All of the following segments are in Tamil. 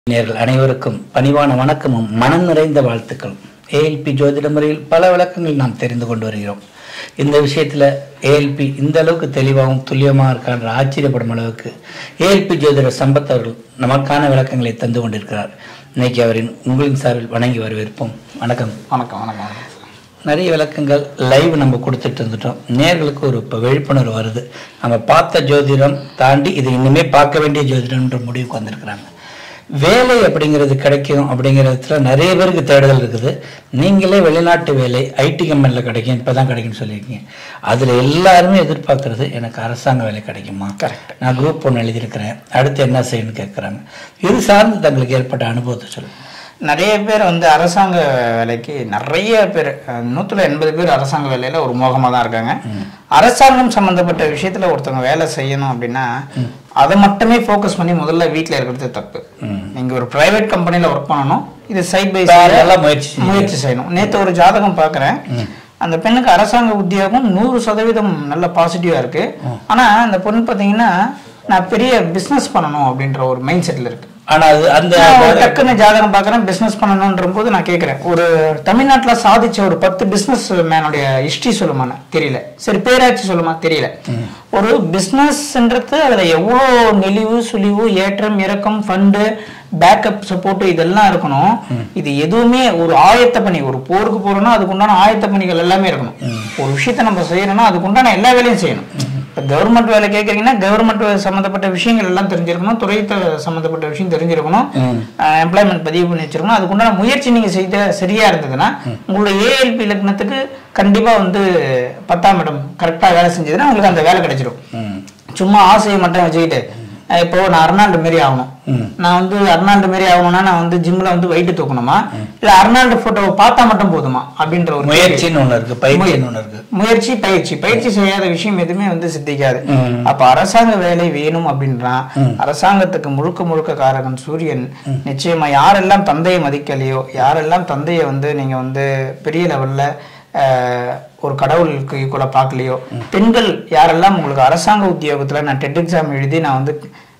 நேர்கள் அனைவருக்கும் பணிவான வணக்கமும் மனம் நிறைந்த வாழ்த்துக்களும் ஏஎல்பி ஜோதிட முறையில் பல விளக்கங்கள் நாம் தெரிந்து கொண்டு வருகிறோம் இந்த விஷயத்தில் ஏஎல்பி இந்த அளவுக்கு தெளிவாகவும் துல்லியமாக இருக்கான்ற ஆச்சரியப்படும் அளவுக்கு ஏஎல்பி ஜோதிடர் சம்பத் அவர்கள் நமக்கான விளக்கங்களை தந்து கொண்டிருக்கிறார் இன்னைக்கு அவரின் உங்களின் சார்பில் வணங்கி வரவேற்போம் வணக்கம் வணக்கம் வணக்கம் வணக்கம் நிறைய விளக்கங்கள் லைவ் நம்ம கொடுத்துட்டு இருந்துட்டோம் நேர்களுக்கு ஒரு இப்போ விழிப்புணர்வு வருது நம்ம பார்த்த ஜோதிடம் தாண்டி இது இனிமே பார்க்க வேண்டிய ஜோதிடம்ன்ற முடிவுக்கு வந்திருக்கிறாங்க வேலை அப்படிங்கிறது கிடைக்கும் அப்படிங்கிறதுல நிறைய பேருக்கு தேடுதல் இருக்குது நீங்களே வெளிநாட்டு வேலை ஐடி கம்பெனியில் கிடைக்கும் இப்போ தான் கிடைக்கும்னு சொல்லியிருக்கீங்க அதில் எல்லாருமே எதிர்பார்க்கறது எனக்கு அரசாங்க வேலை கிடைக்குமா Correct. நான் குரூப் ஒன்று எழுதியிருக்கிறேன் அடுத்து என்ன செய்யணும்னு கேட்குறாங்க இது சார்ந்து தங்களுக்கு ஏற்பட்ட அனுபவத்தை சொல்லுங்கள் நிறைய பேர் வந்து அரசாங்க வேலைக்கு நிறைய பேர் அஹ், நூத்துல எண்பது பேர் அரசாங்க வேலையில ஒரு மோகமாக தான் இருக்காங்க அரசாங்கம் சம்பந்தப்பட்ட விஷயத்துல ஒருத்தவங்க வேலை செய்யணும் அப்படின்னா அதை மட்டுமே ஃபோக்கஸ் பண்ணி முதல்ல வீட்டில் இருக்கிறது தப்பு நீங்க ஒரு பிரைவேட் கம்பெனில ஒர்க் பண்ணணும் இது சைட் பை நல்லா முயற்சி செய்யுங்க. முயற்சி செய்யணும் நேற்று ஒரு ஜாதகம் பார்க்குறேன் அந்த பெண்ணுக்கு அரசாங்க உத்தியோகம் நூறு சதவீதம் நல்ல பாசிட்டிவா இருக்கு ஆனா அந்த பொண்ணு பார்த்தீங்கன்னா நான் பெரிய பிசினஸ் பண்ணணும் அப்படின்ற ஒரு மைண்ட் செட்ல இருக்கு ஆனால் அது அந்த நான் ஒரு டக்குன்னு ஜாதகம் பார்க்குறேன் பிசினஸ் பண்ணணுன்ற போது நான் கேட்குறேன் ஒரு தமிழ்நாட்டுல சாதிச்ச ஒரு பத்து பிசினஸ் மேனுடைய ஹிஸ்டரி சொல்லுமான்னு தெரியல சரி பேராட்சி சொல்லுமா தெரியல ஒரு பிஸ்னஸ்ன்றது அதுல எவ்வளோ நெளிவு சுழிவு ஏற்றம் இறக்கம் ஃபண்டு பேக்கப் சப்போர்ட் இதெல்லாம் இருக்கணும் இது எதுவுமே ஒரு ஆயத்த பணி ஒரு போருக்கு போறோம்னா அதுக்கு உண்டான ஆயத்த பணிகள் எல்லாமே இருக்கணும் ஒரு விஷயத்த நம்ம செய்யணும்னா அதுக்கு உண்டான எல்லா வேலையும் செய்யணும் இப்போ கவர்மெண்ட் வேலை கேட்குறீங்கன்னா கவர்மெண்ட் சம்மந்தப்பட்ட விஷயங்கள் எல்லாம் தெரிஞ்சிருக்கணும் துறை த- சம்மந்தப்பட்ட விஷயம் தெரிஞ்சிருக்கணும் எம்ப்ளாய்மெண்ட் பதிவு பண்ணி வச்சிருக்கணும் அதுக்குண்டான முயற்சி நீங்க செய்த சரியா இருந்ததுன்னா உங்களோட ஏஎல்பி லக்னத்துக்கு கண்டிப்பா வந்து பத்தாம் இடம் கரெக்டா வேலை செஞ்சதுன்னா உங்களுக்கு அந்த வேலை கிடைச்சிடும் ம் சும்மா ஆசையை மட்டும் வச்சுக்கிட்டு அஹ் இப்போ நான் அர்னால்டு மாரி ஆகணும் நான் வந்து அர்னால்டு மாரி ஆகணும்னா நான் வந்து ஜிம்ல வந்து வெயிட் தூக்கணுமா இல்ல அர்னால்டு போட்டோவை பார்த்தா மட்டும் போதுமா அப்படின்ற ஒரு கேள்வி. முயற்சின்னு ஒண்ணு இருக்கு பயிற்சின்னு ஒண்ணு இருக்கு முயற்சி பயிற்சி பயிற்சி செய்யாத விஷயம் எதுவுமே வந்து சித்திக்காது ம். அப்ப அரசாங்க வேலை வேணும் அப்படின்றான் அரசாங்கத்துக்கு முழுக்க முழுக்க காரகன் சூரியன் நிச்சயமா யாரெல்லாம் தந்தையை மதிக்கலையோ யாரெல்லாம் தந்தையை வந்து நீங்க வந்து பெரிய லெவல்ல அஹ், ஒரு கடவுளுக்கு ஈக்குவலா பார்க்கலையோ பெண்கள் யாரெல்லாம் உங்களுக்கு அரசாங்க உத்தியோகத்துல நான் டெட் எக்ஸாம் எழுதி நான் வந்து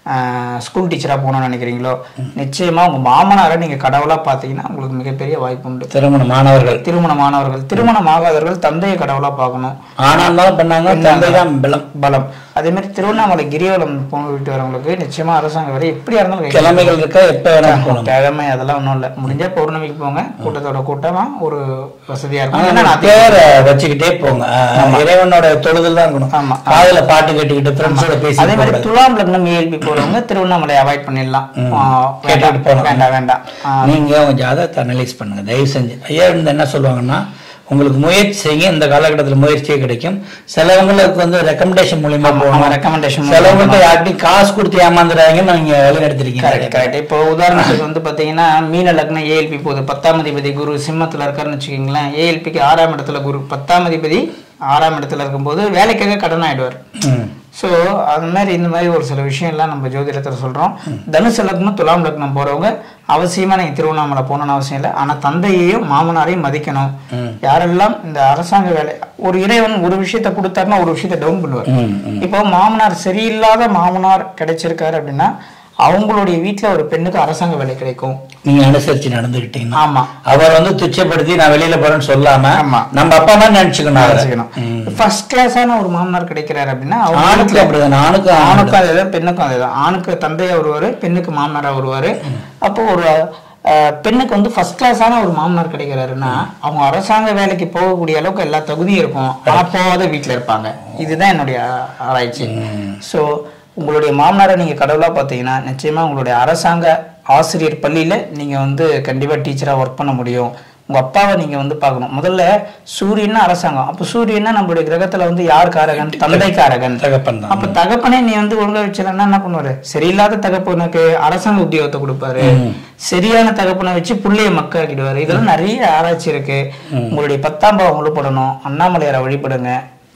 ஸ்கூல் டீச்சரா போகணும்னு நினைக்கிறீங்களோ நிச்சயமா உங்க மாமனாரை நீங்க கடவுளா பார்த்தீங்கன்னா உங்களுக்கு மிகப்பெரிய வாய்ப்பு உண்டு திருமண மாணவர்கள் திருமணமானவர்கள் திருமணம் ஆகாதவர்கள் தந்தையை கடவுளா பார்க்கணும் ஆனா இருந்தாலும் பண்ணாங்க தந்தை தான் பலம் பலம் அதே மாதிரி திருவண்ணாமலை கிரிவலம் போயிட்டு வரவங்களுக்கு நிச்சயமா அரசாங்க வேலை எப்படியா இருந்தாலும் கை- கிழமைகள் இருக்க எப்ப வேணாலும் போகலாம் கிழமை அதெல்லாம் ஒண்ணும் இல்ல முடிஞ்சா பௌர்ணமிக்கு போங்க கூட்டத்தோட கூட்டமா ஒரு வசதியா இருக்கும் ஆனா ஏன்னா நம்ம நான் பேரை வச்சுக்கிட்டே போங்க ஆஹ் இறைவனோட தொழுதல் தான் இருக்கணும் ஆமா. காதுல பாட்டு கேட்டுக்கிட்டு ஃப்ரெண்ட்ஸோட அதே பேசிட்டு மாதிரி போகக்கூடாது. துலாம் லக்னம் ஏஎல்பி போறவங்க திருவண்ணாமலை அவாய்ட் பண்ணிடலாம் ம். ஆ, கேட்டுட்டு வேண்டாம் போகலாம். வேண்டாம் வேண்டாம் ஆ, நீங்க உங்க ஜாதகத்தை அனலைஸ் பண்ணுங்க தயவு செஞ்சு ஐயா இருந்து என்ன சொல்லுவாங்கன்னா உங்களுக்கு முயற்சி செய்யுங்க இந்த காலகட்டத்தில் முயற்சியே கிடைக்கும் சிலவங்களுக்கு வந்து ரெக்கமெண்டேஷன் மூலியமா ஆமா, போகணும் recommendation மூலியமா சிலவங்கள்ட்ட யார்ட்டையும் காசு கொடுத்து ஏமாந்துறாங்கன்னு நீங்க வேலை கரெக்ட் எடுத்திருக்கீங்க கரெக்ட் இப்போ உதாரணத்துக்கு வந்து பாத்தீங்கன்னா மீன லக்னம் ஏஎல்பி போகுது பத்தாம் அதிபதி குரு சிம்மத்துல இருக்காருன்னு வச்சுக்கோங்களேன் ஏஎல்பிக்கு ஆறாம் இடத்துல குரு பத்தாம் அதிபதி ஆறாம் இடத்துல இருக்கும்போது வேலைக்காக கடன் ஆயிடுவார் ம். ஸோ அந்த மாதிரி இந்த மாதிரி ஒரு சில விஷயம்லாம் நம்ம ஜோதிடத்தில் சொல்றோம் தனுசு லக்னம் துலாம் லக்னம் போறவங்க அவசியமா நீங்க திருவண்ணாமலை போகணும்னு அவசியம் இல்லை ஆனா தந்தையையும் மாமனாரையும் மதிக்கணும் யாரெல்லாம் இந்த அரசாங்க வேலை ஒரு இறைவன் ஒரு விஷயத்த கொடுத்தாருன்னா ஒரு விஷயத்த டவுன் பண்ணுவார் ம், ம். இப்போ மாமனார் சரியில்லாத மாமனார் கிடைச்சிருக்காரு அப்படின்னா அவங்களுடைய வீட்ல ஒரு பெண்ணுக்கு அரசாங்க வேலை கிடைக்கும் நீங்க அனுசரிச்சு நடந்துக்கிட்டீங்கன்னா ஆமா அவர் வந்து துச்சப்படுத்தி நான் வெளியில போறேன்னு சொல்லாம ஆமா. நம்ம அப்பா மாதிரி நினைச்சுக்கணும் அவரை. நினைச்சுக்கணும் ஃபர்ஸ்ட் கிளாஸான ஒரு மாமனார் கிடைக்கிறாரு அப்படின்னா அவங்க ஆணுக்கு வீட்ல- அப்படிதான் ஆணுக்கும் ஆணுக்கும் ஆணுக்கும் அதேதான் பெண்ணுக்கும் அதேதான் ஆணுக்கு தந்தையா வருவாரு பெண்ணுக்கு மாமனாரா வருவாரு அப்போ ஒரு அஹ், பெண்ணுக்கு வந்து ஃபர்ஸ்ட் கிளாஸான ஒரு மாமனார் கிடைக்கிறாருன்னா அவங்க அரசாங்க வேலைக்கு போகக்கூடிய அளவுக்கு எல்லா தகுதியும் இருக்கும் ஆனா போகாத வீட்டுல இருப்பாங்க இதுதான் என்னுடைய ஆராய்ச்சி ஸோ உங்களுடைய மாமனாரை நீங்க கடவுளா பார்த்தீங்கன்னா நிச்சயமா உங்களுடைய அரசாங்க ஆசிரியர் பள்ளியில நீங்க வந்து கண்டிப்பா டீச்சரா ஒர்க் பண்ண முடியும் உங்க அப்பாவை நீங்க வந்து பார்க்கணும் முதல்ல சூரியன்னா அரசாங்கம் அப்போ சூரியன்னா நம்மளுடைய கிரகத்துல வந்து யார் காரகன் தந்தை காரகன் தகப்பன் தான் அப்ப தகப்பனே நீ வந்து ஒழுங்கா வச்சலன்னா என்ன பண்ணுவாரு சரியில்லாத தகப்பனுக்கு அரசாங்க உத்தியோகத்தை கொடுப்பாரு சரியான தகப்பனை வச்சு புள்ளைய மக்காக்கிடுவாரு இதெல்லாம் நிறைய ஆராய்ச்சி இருக்கு உங்களுடைய பத்தாம் பாவம் வழிபடணும் அண்ணாமலையாரை வழிபடுங்க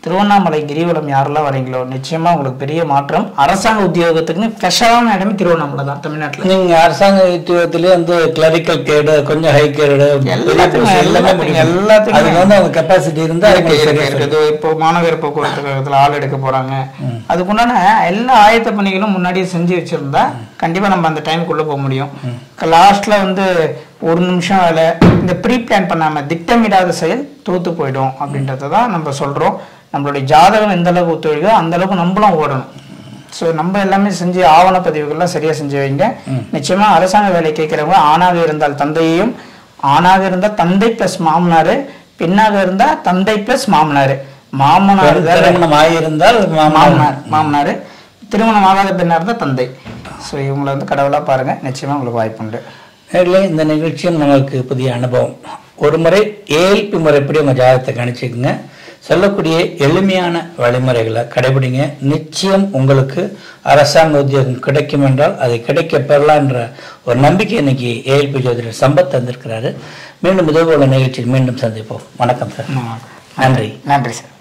திருவண்ணாமலை கிரிவலம் யாரெல்லாம் வரீங்களோ நிச்சயமா உங்களுக்கு பெரிய மாற்றம் அரசாங்க உத்தியோகத்துக்குன்னு ஸ்பெஷலான இடமே திருவண்ணாமலை தான் தமிழ்நாட்டுல நீங்க அரசாங்க உத்தியோகத்திலேயே வந்து கிளரிக்கல் கேடு கொஞ்சம் ஹை கேடு எல்லாத்துக்கும் எல்லாமே எல்லாத்துக்கும் முடியும். எல்லாத்துக்கும் அதுக்கு வந்து அவங்க கெப்பாசிட்டி இருந்தா இருக்கு, அவங்க இருக்கு, சரியா இருக்கு. இதோ இப்போ மாநகர போக்குவரத்து கழகத்துல ஆள் எடுக்க போறாங்க அதுக்குண்டான எல்லா ஆயத்த பணிகளும் முன்னாடியே செஞ்சு வச்சிருந்தா கண்டிப்பா நம்ம அந்த டைமுக்குள்ள போக முடியும் லாஸ்ட்ல வந்து ஒரு நிமிஷம் வேலை இந்த ப்ரீ பிளான் பண்ணாம திட்டமிடாத செயல் தோத்து போயிடும் அப்படின்றத தான் நம்ம சொல்றோம் நம்மளுடைய ஜாதகம் எந்த அளவுக்கு ஒத்துழைக்கோ அந்த அளவுக்கு நம்மளும் ஓடணும் ஸோ நம்ம எல்லாமே செஞ்சு ஆவண பதிவுகள்லாம் சரியா செஞ்சு வைங்க நிச்சயமா அரசாங்க வேலை கேட்கிறவங்க ஆணாக இருந்தால் தந்தையையும் ஆணாக இருந்தால் தந்தை பிளஸ் மாமனாரு பெண்ணாக இருந்தா தந்தை பிளஸ் மாமனாரு மாமனார் தான் திருமணம் ஆகியிருந்தால் மாமனார் மாமனார் மாமனார் திருமணம் ஆகாத பெண்ணா இருந்தா தந்தை ஸோ இவங்களை வந்து கடவுளா பாருங்க நிச்சயமா உங்களுக்கு வாய்ப்புண்டு நேர்களே இந்த நிகழ்ச்சியும் நமக்கு புதிய அனுபவம் ஒரு முறை ஏஎல்பி முறைப்படி உங்க ஜாதகத்தை கணிச்சுக்குங்க சொல்லக்கூடிய எளிமையான வழிமுறைகளை கடைபிடிங்க நிச்சயம் உங்களுக்கு அரசாங்க உத்தியோகம் கிடைக்கும் என்றால் அதை கிடைக்க பெறலான்ற ஒரு நம்பிக்கை இன்னைக்கு ஏஎல்பி ஜோதிடர் சம்பத் தந்திருக்கிறாரு மீண்டும் இதே போல நிகழ்ச்சியில் மீண்டும் சந்திப்போம் வணக்கம் சார் நன்றி நன்றி சார்